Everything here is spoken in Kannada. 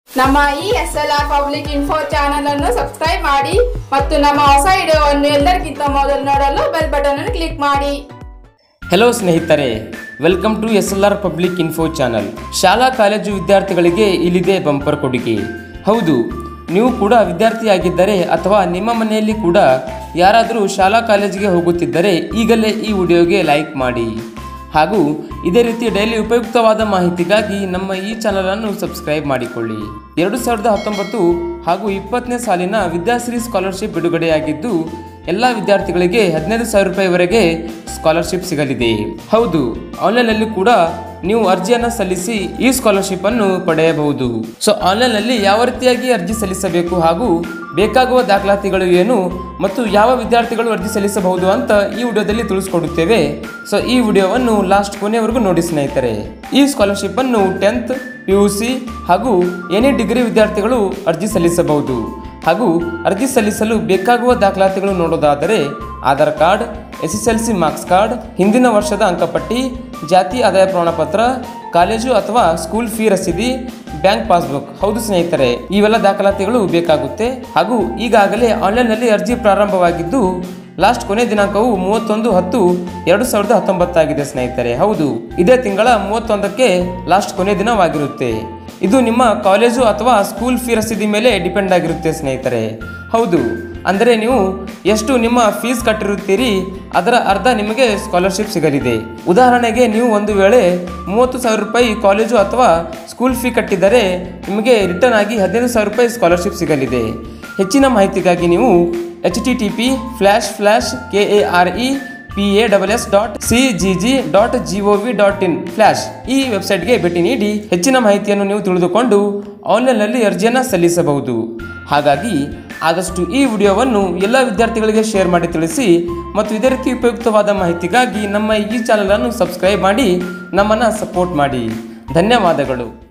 ನಮ್ಮ ಈ S L R public info channel ಅನ್ನು ಸಬ್ಸ್ಕ್ರೈಬ್ ಮಾಡಿ ಮತ್ತು ನಮ್ಮ ಹೊಸ ವಿಡಿಯೋವನ್ನು ಎಲ್ಲರಿಗಿಂತ ಮೊದಲು ನೋಡಲು ಬೆಲ್ ಬಟನ್ ಅನ್ನು ಕ್ಲಿಕ್ ಮಾಡಿ ಹೆಲೋ ಸ್ನೇಹಿತರೆ welcome to S L R public info channel ಶಾಲಾ ಕಾಲೇಜು ವಿದ್ಯಾರ್ಥಿಗಳಿಗೆ ಇಲ್ಲಿದೆ ಬಂಪರ್ ಕೊಡುಗೆ ಹೌದು ನೀವು ಕೂಡ ವಿದ್ಯಾರ್ಥಿಯಾಗಿದ್ದರೆ ಅಥವಾ ನಿಮ್ಮ ಮನೆಯಲ್ಲಿ ಕೂಡ ಯಾರಾದರೂ ಶಾಲಾ ಕಾಲೇಜಿಗೆ ಹೋಗುತ್ತಿದ್ದರೆ ಈಗಲೇ ಈ ವಿಡಿಯೋಗೆ ಲೈಕ್ ಮಾಡಿ ಹಾಗೂ ಇದೇ ರೀತಿ ಡೈಲಿ ಉಪಯುಕ್ತವಾದ ಮಾಹಿತಿಗಾಗಿ ನಮ್ಮ ಈ ಚಾನಲನ್ನು ಸಬ್ಸ್ಕ್ರೈಬ್ ಮಾಡಿಕೊಳ್ಳಿ ಎರಡು ಸಾವಿರದ ಹತ್ತೊಂಬತ್ತು ಹಾಗೂ ಇಪ್ಪತ್ತನೇ ಸಾಲಿನ ವಿದ್ಯಾಶ್ರೀ ಸ್ಕಾಲರ್ಶಿಪ್ ಬಿಡುಗಡೆಯಾಗಿದ್ದು ಎಲ್ಲ ವಿದ್ಯಾರ್ಥಿಗಳಿಗೆ ಹದಿನೈದು ಸಾವಿರ ರೂಪಾಯಿವರೆಗೆ ಸ್ಕಾಲರ್ಶಿಪ್ ಸಿಗಲಿದೆ ಹೌದು ಆನ್ಲೈನಲ್ಲಿ ಕೂಡ ನೀವು ಅರ್ಜಿಯನ್ನು ಸಲ್ಲಿಸಿ ಈ ಸ್ಕಾಲರ್ಶಿಪ್ ಅನ್ನು ಪಡೆಯಬಹುದು ಸೊ ಆನ್ಲೈನ್ನಲ್ಲಿ ಯಾವ ರೀತಿಯಾಗಿ ಅರ್ಜಿ ಸಲ್ಲಿಸಬೇಕು ಹಾಗೂ ಬೇಕಾಗುವ ದಾಖಲಾತಿಗಳು ಏನು ಮತ್ತು ಯಾವ ವಿದ್ಯಾರ್ಥಿಗಳು ಅರ್ಜಿ ಸಲ್ಲಿಸಬಹುದು ಅಂತ ಈ ವಿಡಿಯೋದಲ್ಲಿ ತಿಳಿಸ್ಕೊಡುತ್ತೇವೆ ಸೊ ಈ ವಿಡಿಯೋವನ್ನು ಲಾಸ್ಟ್ ಕೊನೆಯವರೆಗೂ ನೋಡಿ ಸ್ನೇಹಿತರೆ ಈ ಸ್ಕಾಲರ್ಶಿಪ್ ಅನ್ನು ಟೆಂತ್ ಪಿ ಯು ಸಿ ಹಾಗೂ ಎನಿ ಡಿಗ್ರಿ ವಿದ್ಯಾರ್ಥಿಗಳು ಅರ್ಜಿ ಸಲ್ಲಿಸಬಹುದು ಹಾಗೂ ಅರ್ಜಿ ಸಲ್ಲಿಸಲು ಬೇಕಾಗುವ ದಾಖಲಾತಿಗಳು ನೋಡೋದಾದರೆ Aadhaar card S S L C marks card ಹಿಂದಿನ ವರ್ಷದ ಅಂಕಪಟ್ಟಿ ಜಾತಿ ಆದಾಯ ಪ್ರಮಾಣಪತ್ರ ಕಾಲೇಜು ಅಥವಾ ಸ್ಕೂಲ್ ಫೀ ರಸೀದಿ ಬ್ಯಾಂಕ್ ಪಾಸ್ಬುಕ್ ಹೌದು ಸ್ನೇಹಿತರೆ ಇವೆಲ್ಲ ದಾಖಲಾತಿಗಳು ಬೇಕಾಗುತ್ತೆ ಹಾಗೂ ಈಗಾಗಲೇ ಆನ್ಲೈನ್ನಲ್ಲಿ ಅರ್ಜಿ ಪ್ರಾರಂಭವಾಗಿದ್ದು ಲಾಸ್ಟ್ ಕೊನೆ ದಿನಾಂಕವು ಮೂವತ್ತೊಂದು ಹತ್ತು ಎರಡು ಸಾವಿರದ ಹತ್ತೊಂಬತ್ತಾಗಿದೆ ಸ್ನೇಹಿತರೆ ಹೌದು ಇದೇ ತಿಂಗಳ ಮೂವತ್ತೊಂದಕ್ಕೆ ಲಾಸ್ಟ್ ಕೊನೆ ದಿನವಾಗಿರುತ್ತೆ ಇದು ನಿಮ್ಮ ಕಾಲೇಜು ಅಥವಾ ಸ್ಕೂಲ್ ಫೀ ರಸೀದಿ ಮೇಲೆ ಡಿಪೆಂಡ್ ಆಗಿರುತ್ತೆ ಸ್ನೇಹಿತರೆ ಹೌದು ಅಂದರೆ ನೀವು ಎಷ್ಟು ನಿಮ್ಮ ಫೀಸ್ ಕಟ್ಟಿರುತ್ತೀರಿ ಅದರ ಅರ್ಧ ನಿಮಗೆ ಸ್ಕಾಲರ್ಶಿಪ್ ಸಿಗಲಿದೆ ಉದಾಹರಣೆಗೆ ನೀವು ಒಂದು ವೇಳೆ ಮೂವತ್ತು ಸಾವಿರ ರೂಪಾಯಿ ಕಾಲೇಜು ಅಥವಾ ಸ್ಕೂಲ್ ಫೀ ಕಟ್ಟಿದರೆ ನಿಮಗೆ ರಿಟರ್ನ್ ಆಗಿ ಹದಿನೈದು ಸಾವಿರ ರೂಪಾಯಿ ಸ್ಕಾಲರ್ಶಿಪ್ ಸಿಗಲಿದೆ ಹೆಚ್ಚಿನ ಮಾಹಿತಿಗಾಗಿ ನೀವು H T T P slash slash K A R E P A double S dot C G G dot G O V dot in slash ಈ ವೆಬ್ಸೈಟ್ಗೆ ಭೇಟಿ ನೀಡಿ ಹೆಚ್ಚಿನ ಮಾಹಿತಿಯನ್ನು ನೀವು ತಿಳಿದುಕೊಂಡು ಆನ್ಲೈನ್ನಲ್ಲಿ ಅರ್ಜಿಯನ್ನು ಸಲ್ಲಿಸಬಹುದು ಹಾಗಾಗಿ ಆದಷ್ಟು ಈ ವಿಡಿಯೋವನ್ನು ಎಲ್ಲ ವಿದ್ಯಾರ್ಥಿಗಳಿಗೆ ಶೇರ್ ಮಾಡಿ ತಿಳಿಸಿ ಮತ್ತು ಇದೇ ರೀತಿ ಉಪಯುಕ್ತವಾದ ಮಾಹಿತಿಗಾಗಿ ನಮ್ಮ ಈ ಚಾನಲನ್ನು ಸಬ್ಸ್ಕ್ರೈಬ್ ಮಾಡಿ ನಮ್ಮನ್ನು ಸಪೋರ್ಟ್ ಮಾಡಿ ಧನ್ಯವಾದಗಳು